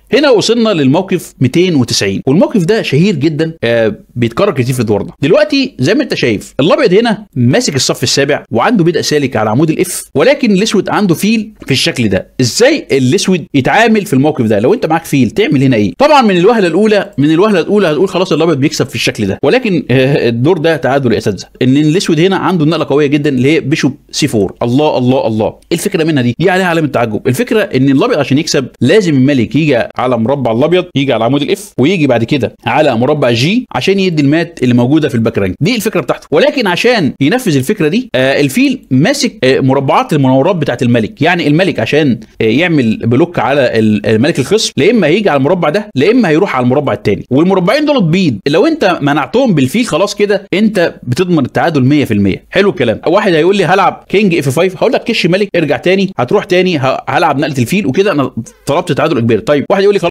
هنا وصلنا للموقف 290 والموقف ده شهير جدا آه بيتكرر كتير في دورنا دلوقتي زي ما انت شايف الابيض هنا ماسك الصف السابع وعنده بدء سالك على عمود الاف ولكن الاسود عنده فيل في الشكل ده ازاي الاسود يتعامل في الموقف ده لو انت معاك فيل تعمل هنا ايه طبعا من الوهله الاولى من الوهله الاولى هتقول خلاص الابيض بيكسب في الشكل ده ولكن آه الدور ده تعادل يا اساتذه ان الاسود هنا عنده نقله قويه جدا اللي هي بيشوب سي 4 الله الله الله ايه الفكره منها دي دي عليها علامه تعجب الفكره ان الابيض عشان يكسب لازم الملك يجي على مربع الابيض يجي على عمود الاف ويجي بعد كده على مربع جي عشان يدي المات اللي موجوده في الباك رانك دي الفكره بتاعته ولكن عشان ينفذ الفكره دي آه الفيل ماسك آه مربعات المناورات بتاعت الملك يعني الملك عشان آه يعمل بلوك على الملك الخصم لا اما هيجي على المربع ده لا اما هيروح على المربع الثاني والمربعين دول بيض لو انت منعتهم بالفيل خلاص كده انت بتضمن التعادل 100% حلو الكلام واحد هيقول لي هلعب كينج اف 5 هقول لك كش ملك ارجع تاني هتروح تاني هلعب نقله الفيل وكده انا طلبت تعادل اجباري طيب واحد يقول لي